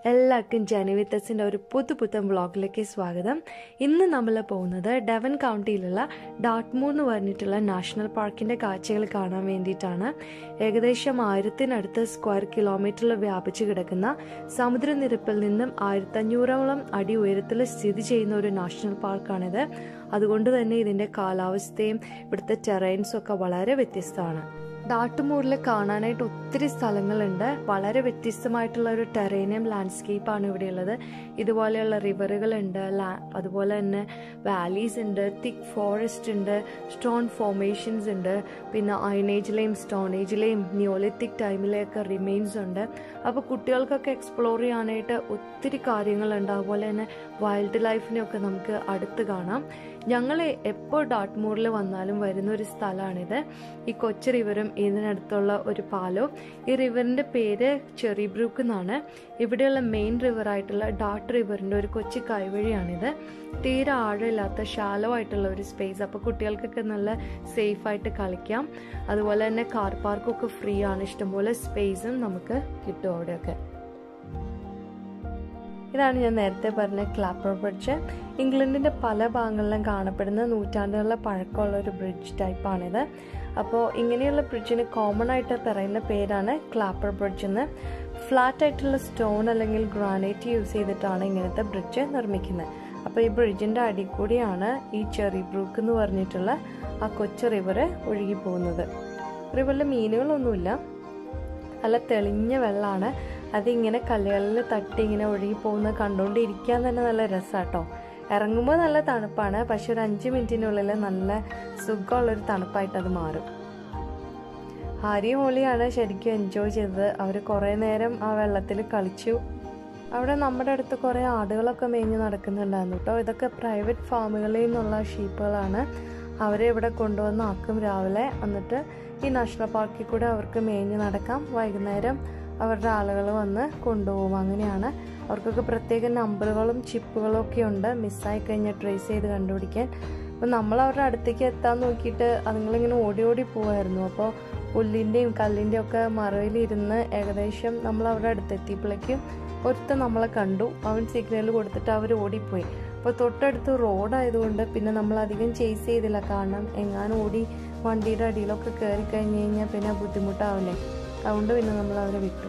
എല്ലാവർക്കും ജനുവിത്തസിൻ്റെ ഒരു പുതു പുത്തൻ വ്ളോഗിലേക്ക് സ്വാഗതം ഇന്ന് നമ്മൾ പോകുന്നത് ഡെവൻ കൗണ്ടിയിലുള്ള ഡാട്ട്മൂർ എന്ന് പറഞ്ഞിട്ടുള്ള നാഷണൽ പാർക്കിൻ്റെ കാഴ്ചകൾ കാണാൻ വേണ്ടിയിട്ടാണ് ഏകദേശം ആയിരത്തിനടുത്ത് സ്ക്വയർ കിലോമീറ്ററിൽ വ്യാപിച്ചു കിടക്കുന്ന സമുദ്രനിരപ്പിൽ നിന്നും ആയിരത്തഞ്ഞൂറോളം അടി ഉയരത്തിൽ സ്ഥിതി ചെയ്യുന്ന ഒരു നാഷണൽ പാർക്കാണിത് അതുകൊണ്ട് തന്നെ ഇതിൻ്റെ കാലാവസ്ഥയും ഇവിടുത്തെ ടെറൈൻസും ഒക്കെ വളരെ വ്യത്യസ്തമാണ് ഡാട്ടുമൂറിൽ കാണാനായിട്ട് ഒത്തിരി സ്ഥലങ്ങളുണ്ട് വളരെ വ്യത്യസ്തമായിട്ടുള്ള ഒരു ടെറേനിയം ലാൻഡ്സ്കേപ്പാണ് ഇവിടെയുള്ളത് ഇതുപോലെയുള്ള റിവറുകളുണ്ട് ലാ അതുപോലെ തന്നെ വാലീസ് ഉണ്ട് തിക്ക് ഫോറസ്റ്റ് ഉണ്ട് സ്റ്റോൺ ഫോർമേഷൻസ് ഉണ്ട് പിന്നെ അയണേജിലെയും സ്റ്റോൺ ഏജിലെയും നിയോലിത്തിക് ടൈമിലെയൊക്കെ റിമെയിൻസ് ഉണ്ട് അപ്പോൾ കുട്ടികൾക്കൊക്കെ എക്സ്പ്ലോർ ചെയ്യാനായിട്ട് ഒത്തിരി കാര്യങ്ങളുണ്ട് അതുപോലെ തന്നെ വൈൽഡ് ലൈഫിനെയൊക്കെ നമുക്ക് അടുത്ത് കാണാം ഞങ്ങൾ എപ്പോൾ ഡാട്ട്മൂറിൽ വന്നാലും വരുന്ന ഒരു സ്ഥലമാണിത് ഈ കൊച്ചു റിവറും ഇതിനടുത്തുള്ള ഒരു പാലവും ഈ റിവറിൻ്റെ പേര് ചെറി ബ്രൂക്ക് എന്നാണ് ഇവിടെയുള്ള മെയിൻ റിവറായിട്ടുള്ള ഡാട്ട് റിവറിൻ്റെ ഒരു കൊച്ചു കൈവഴിയാണിത് തീരെ ആഴമില്ലാത്ത ഷാലോ ആയിട്ടുള്ള ഒരു സ്പേസ് അപ്പോൾ കുട്ടികൾക്കൊക്കെ നല്ല സേഫ് ആയിട്ട് കളിക്കാം അതുപോലെ തന്നെ കാർ പാർക്കൊക്കെ ഫ്രീ ആണ് ഇഷ്ടംപോലെ സ്പേസും നമുക്ക് കിട്ടും അവിടെയൊക്കെ ഇതാണ് ഞാൻ നേരത്തെ പറഞ്ഞ ക്ലാപ്പർ ബ്രിഡ്ജ് ഇംഗ്ലണ്ടിൻ്റെ പല ഭാഗങ്ങളിലും കാണപ്പെടുന്ന നൂറ്റാണ്ടുകളുടെ പഴക്കമുള്ള ഒരു ബ്രിഡ്ജ് ടൈപ്പാണിത് അപ്പോൾ ഇങ്ങനെയുള്ള ബ്രിഡ്ജിന് കോമൺ ആയിട്ട് പറയുന്ന പേരാണ് ക്ലാപ്പർ ബ്രിഡ്ജ് എന്ന് ഫ്ലാറ്റ് ആയിട്ടുള്ള സ്റ്റോൺ അല്ലെങ്കിൽ ഗ്രാനൈറ്റ് യൂസ് ചെയ്തിട്ടാണ് ഇങ്ങനത്തെ ബ്രിഡ്ജ് നിർമ്മിക്കുന്നത് അപ്പോൾ ഈ ബ്രിഡ്ജിൻ്റെ അടി കൂടിയാണ് ഈ ചെറി ബ്രൂക്ക് എന്ന് പറഞ്ഞിട്ടുള്ള ആ കൊച്ചു റിവർ ഒഴുകി പോകുന്നത് റിവറിൽ മീനുകളൊന്നുമില്ല നല്ല തെളിഞ്ഞ വെള്ളമാണ് അതിങ്ങനെ കല്ലുകളിൽ തട്ടി ഇങ്ങനെ ഒഴുകി പോകുന്നത് കണ്ടുകൊണ്ടിരിക്കാൻ തന്നെ നല്ല രസമാട്ടോ ഇറങ്ങുമ്പോൾ നല്ല തണുപ്പാണ് പക്ഷെ ഒരു അഞ്ച് മിനിറ്റിനുള്ളിൽ നല്ല സുഖമുള്ളൊരു തണുപ്പായിട്ട് അത് മാറും ഹാരി ഹോളിയാണ് ശരിക്കും എൻജോയ് ചെയ്തത് അവർ കുറേ നേരം ആ വെള്ളത്തിൽ കളിച്ചു അവിടെ നമ്മുടെ അടുത്ത് കുറേ ആടുകളൊക്കെ മേഞ്ഞ് നടക്കുന്നുണ്ടായിരുന്നു കേട്ടോ ഇതൊക്കെ പ്രൈവറ്റ് ഫാമുകളിൽ നിന്നുള്ള ഷീപ്പുകളാണ് അവരെ ഇവിടെ കൊണ്ടുവന്ന് ആക്കും രാവിലെ എന്നിട്ട് ഈ നാഷണൽ പാർക്കിൽ കൂടെ അവർക്ക് മേഞ്ഞ് നടക്കാം വൈകുന്നേരം അവരുടെ ആളുകൾ വന്ന് കൊണ്ടുപോകും അങ്ങനെയാണ് അവർക്കൊക്കെ പ്രത്യേക നമ്പറുകളും ചിപ്പുകളും ഒക്കെ ഉണ്ട് മിസ്സായി കഴിഞ്ഞാൽ ട്രേസ് ചെയ്ത് കണ്ടുപിടിക്കാൻ അപ്പോൾ നമ്മൾ അവരുടെ അടുത്തേക്ക് എത്താൻ നോക്കിയിട്ട് അതുങ്ങളിങ്ങനെ ഓടി ഓടി പോവായിരുന്നു അപ്പോൾ പുല്ലിൻ്റെയും കല്ലിൻ്റെയും ഒക്കെ മറവിലിരുന്ന് ഏകദേശം നമ്മൾ അവരുടെ അടുത്തെത്തിയപ്പോഴേക്കും ഒരുത്തൻ നമ്മളെ കണ്ടു അവൻ സിഗ്നൽ കൊടുത്തിട്ട് അവർ ഓടിപ്പോയി അപ്പോൾ തൊട്ടടുത്ത് റോഡായതുകൊണ്ട് പിന്നെ നമ്മൾ അധികം ചേസ് ചെയ്തില്ല കാരണം എങ്ങാനും ഓടി വണ്ടിയുടെ അടിയിലൊക്കെ കയറി കഴിഞ്ഞ് കഴിഞ്ഞാൽ പിന്നെ ബുദ്ധിമുട്ടാവില്ലേ അതുകൊണ്ട് പിന്നെ നമ്മൾ അവരെ വിട്ടു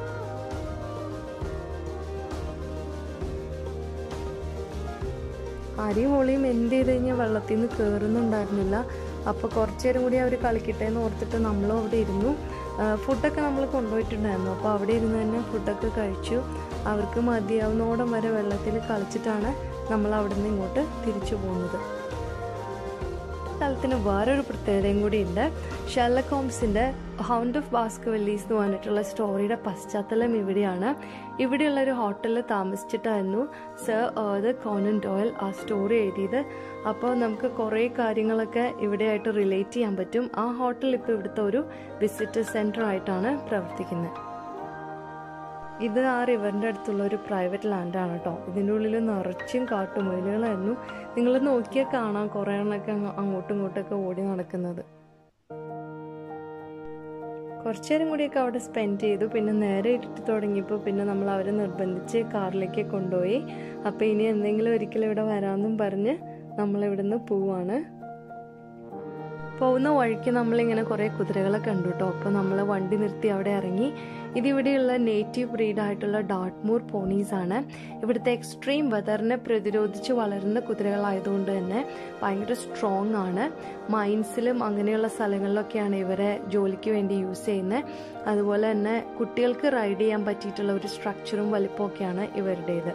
ആരെയും ഹോളിയും എന്ത് ചെയ്ത് കഴിഞ്ഞാൽ വെള്ളത്തിൽ നിന്ന് കയറുന്നുണ്ടായിരുന്നില്ല അപ്പോൾ കുറച്ച് നേരം കൂടി അവർ കളിക്കട്ടെ എന്ന് ഓർത്തിട്ട് നമ്മളും അവിടെ ഇരുന്നു ഫുഡൊക്കെ നമ്മൾ കൊണ്ടുപോയിട്ടുണ്ടായിരുന്നു അപ്പോൾ അവിടെ ഇരുന്ന് തന്നെ ഫുഡൊക്കെ കഴിച്ചു അവർക്ക് മതിയാവുന്നോടം വരെ വെള്ളത്തിൽ കളിച്ചിട്ടാണ് നമ്മൾ അവിടെ നിന്ന് ഇങ്ങോട്ട് തിരിച്ചു പോകുന്നത് സ്ഥലത്തിന് വേറൊരു പ്രത്യേകതയും കൂടി ഉണ്ട് ഷെർലക് ഹോംസിൻ്റെ ഹൗണ്ട് ഓഫ് ബാസ്കവല്ലീസ് എന്ന് പറഞ്ഞിട്ടുള്ള സ്റ്റോറിയുടെ പശ്ചാത്തലം ഇവിടെയാണ് ഇവിടെയുള്ള ഒരു ഹോട്ടലിൽ താമസിച്ചിട്ടായിരുന്നു സർ ഏത് കോനൻ ഡോയൽ ആ സ്റ്റോറി എഴുതിയത് അപ്പോൾ നമുക്ക് കുറേ കാര്യങ്ങളൊക്കെ ഇവിടെയായിട്ട് റിലേറ്റ് ചെയ്യാൻ പറ്റും ആ ഹോട്ടൽ ഇപ്പോൾ ഇവിടുത്തെ ഒരു വിസിറ്റർ സെൻറ്റർ ആയിട്ടാണ് പ്രവർത്തിക്കുന്നത് ഇത് ആ റിവറിൻ്റെ അടുത്തുള്ള ഒരു പ്രൈവറ്റ് ലാൻഡാണ് കേട്ടോ ഇതിൻ്റെ ഉള്ളിൽ നിറച്ചും കാട്ടുമുയലുകളായിരുന്നു നിങ്ങൾ നോക്കിയാൽ കാണാം കുറേ എണ്ണമൊക്കെ അങ്ങോട്ടും ഇങ്ങോട്ടൊക്കെ ഓടി നടക്കുന്നത് കുറച്ചു നേരം കൂടിയൊക്കെ അവിടെ സ്പെൻഡ് ചെയ്തു പിന്നെ നേരെ ഇരുട്ടി തുടങ്ങിയപ്പോൾ പിന്നെ നമ്മൾ അവരെ നിർബന്ധിച്ച് കാറിലേക്ക് കൊണ്ടുപോയി അപ്പോൾ ഇനി എന്തെങ്കിലും ഒരിക്കലും ഇവിടെ വരാമെന്നും പറഞ്ഞ് നമ്മളിവിടുന്ന് പോവാണ് പോകുന്ന വഴിക്ക് നമ്മളിങ്ങനെ കുറേ കുതിരകളെ കണ്ടു കേട്ടോ അപ്പോൾ നമ്മൾ വണ്ടി നിർത്തി അവിടെ ഇറങ്ങി ഇതിവിടെയുള്ള നേറ്റീവ് ബ്രീഡായിട്ടുള്ള ഡാട്ട്മൂർ പോണീസ് ആണ് ഇവിടുത്തെ എക്സ്ട്രീം വെതറിനെ പ്രതിരോധിച്ച് വളരുന്ന കുതിരകളായതുകൊണ്ട് തന്നെ ഭയങ്കര സ്ട്രോങ് ആണ് മൈൻസിലും അങ്ങനെയുള്ള സ്ഥലങ്ങളിലൊക്കെയാണ് ഇവരെ ജോലിക്ക് വേണ്ടി യൂസ് ചെയ്യുന്നത് അതുപോലെ തന്നെ കുട്ടികൾക്ക് റൈഡ് ചെയ്യാൻ പറ്റിയിട്ടുള്ള ഒരു സ്ട്രക്ചറും വലിപ്പമൊക്കെയാണ് ഇവരുടേത്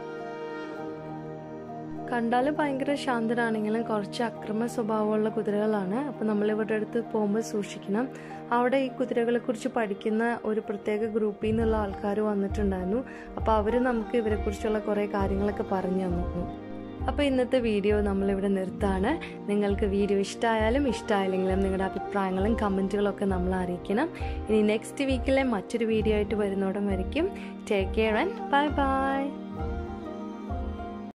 കണ്ടാൽ ഭയങ്കര ശാന്തരാണെങ്കിലും കുറച്ച് അക്രമ സ്വഭാവമുള്ള കുതിരകളാണ് അപ്പോൾ നമ്മൾ ഇവരുടെ അടുത്ത് പോകുമ്പോൾ സൂക്ഷിക്കണം അവിടെ ഈ കുതിരകളെ കുറിച്ച് പഠിക്കുന്ന ഒരു പ്രത്യേക ഗ്രൂപ്പിൽ നിന്നുള്ള ആൾക്കാർ വന്നിട്ടുണ്ടായിരുന്നു അപ്പോൾ അവർ നമുക്ക് ഇവരെക്കുറിച്ചുള്ള കുറേ കാര്യങ്ങളൊക്കെ പറഞ്ഞു തന്നു അപ്പോൾ ഇന്നത്തെ വീഡിയോ നമ്മളിവിടെ നിർത്താണ് നിങ്ങൾക്ക് വീഡിയോ ഇഷ്ടമായാലും ഇഷ്ടമായില്ലെങ്കിലും നിങ്ങളുടെ അഭിപ്രായങ്ങളും കമൻറ്റുകളും ഒക്കെ നമ്മൾ അറിയിക്കണം ഇനി നെക്സ്റ്റ് വീക്കിലെ മറ്റൊരു വീഡിയോ ആയിട്ട് വരുന്നോടം വരയ്ക്കും take care and bye by